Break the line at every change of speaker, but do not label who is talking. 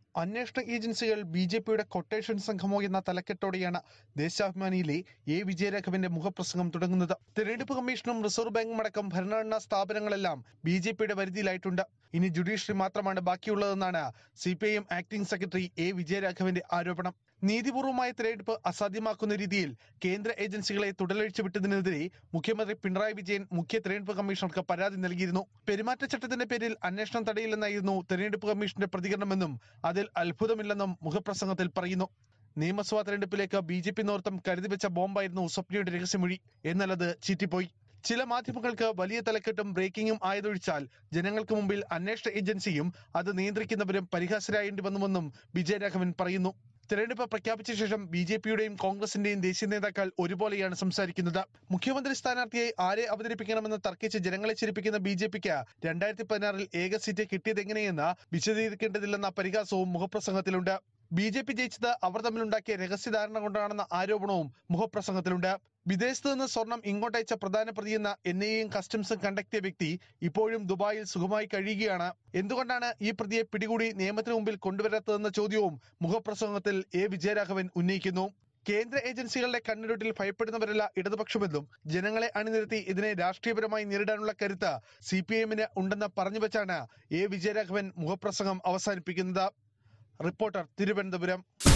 അന്വേഷണ ഏജൻസികൾ B J പിയുടെ കൊട്ടേഷൻ സംഘമോ എന്ന തലക്കെട്ടോടെയാണ് ദേശാഭിമാനിയിലെ എ വിജയരാഘവന്റെ മുഖപ്രസംഗം തുടങ്ങുന്നത് തെരഞ്ഞെടുപ്പ് കമ്മീഷനും റിസർവ് ബാങ്കും അടക്കം ഭരണഘടനാ സ്ഥാപനങ്ങളെല്ലാം ബി ജെ പിയുടെ പരിധിയിലായിട്ടുണ്ട് ഇനി ജുഡീഷ്യറി മാത്രമാണ് ബാക്കിയുള്ളതെന്നാണ് C P I M acting secretary A വിജയരാഘവന്റെ ആരോപണം നീതിപൂർവമായ തെരഞ്ഞെടുപ്പ് അസാധ്യമാക്കുന്ന രീതിയിൽ കേന്ദ്ര ഏജൻസികളെ തുടലഴിച്ചു വിട്ടതിനെതിരെ മുഖ്യമന്ത്രി പിണറായി വിജയൻ മുഖ്യ തെരഞ്ഞെടുപ്പ് കമ്മീഷണർക്ക് പരാതി നൽകിയിരുന്നു പെരുമാറ്റച്ചട്ടത്തിന്റെ പേരിൽ അന്വേഷണം തടയില്ലെന്നായിരുന്നു തെരഞ്ഞെടുപ്പ് കമ്മീഷന്റെ പ്രതികരണമെന്നും അതിൽ അത്ഭുതമില്ലെന്നും മുഖപ്രസംഗത്തിൽ പറയുന്നു നിയമസഭാ തെരഞ്ഞെടുപ്പിലേക്ക് ബി ജെ പി നേതൃത്വം കരുതിവെച്ച ബോംബായിരുന്നു സ്വപ്നയുടെ രഹസ്യമൊഴി എന്നാൽ അത് ചീറ്റിപ്പോയി ചില മാധ്യമങ്ങൾക്ക് വലിയ തലക്കെട്ടും ബ്രേക്കിംഗും ആയതൊഴിച്ചാൽ ജനങ്ങൾക്ക് മുമ്പിൽ അന്വേഷണ ഏജൻസിയും അത് നിയന്ത്രിക്കുന്നവരും പരിഹാസരായേണ്ടി വന്നുവെന്നും വിജയരാഘവൻ പറയുന്നു തെരഞ്ഞെടുപ്പ് പ്രഖ്യാപിച്ച ശേഷം ബി ജെ പിയുടെയും കോൺഗ്രസിന്റെയും ദേശീയ നേതാക്കൾ ഒരുപോലെയാണ് സംസാരിക്കുന്നത് മുഖ്യമന്ത്രി സ്ഥാനാർത്ഥിയായി ആരെ അവതരിപ്പിക്കണമെന്ന് തർക്കിച്ച് ജനങ്ങളെ ചിരിപ്പിക്കുന്ന ബി ജെ പിക്ക് രണ്ടായിരത്തി പതിനാറിൽ ഏക സീറ്റ് കിട്ടിയതെങ്ങനെയെന്ന് വിശദീകരിക്കേണ്ടതില്ലെന്ന പരിഹാസവും മുഖപ്രസംഗത്തിലുണ്ട് ബി ജെ പി ജയിച്ചത് അവർ തമ്മിലുണ്ടാക്കിയ രഹസ്യധാരണ കൊണ്ടാണെന്ന ആരോപണവും മുഖപ്രസംഗത്തിലുണ്ട് വിദേശത്ത് നിന്ന് സ്വർണം ഇങ്ങോട്ടയച്ച പ്രധാന പ്രതിയെന്ന എൻ ഐയും കസ്റ്റംസും കണ്ടെത്തിയ വ്യക്തി ഇപ്പോഴും ദുബായിൽ സുഖമായി കഴിയുകയാണ് എന്തുകൊണ്ടാണ് ഈ പ്രതിയെ പിടികൂടി നിയമത്തിന് മുമ്പിൽ കൊണ്ടുവരാത്തതെന്ന ചോദ്യവും മുഖപ്രസംഗത്തിൽ എ വിജയരാഘവൻ ഉന്നയിക്കുന്നു കേന്ദ്ര ഏജൻസികളുടെ കണ്ണിരുട്ടിൽ ഭയപ്പെടുന്നവരല്ല ഇടതുപക്ഷമെന്നും ജനങ്ങളെ അണിനിരത്തി ഇതിനെ രാഷ്ട്രീയപരമായി നേരിടാനുള്ള കരുത്ത് സി പി എമ്മിന് ഉണ്ടെന്ന് പറഞ്ഞു വെച്ചാണ് എ വിജയരാഘവൻ മുഖപ്രസംഗം അവസാനിപ്പിക്കുന്നത് റിപ്പോർട്ടർ തിരുവനന്തപുരം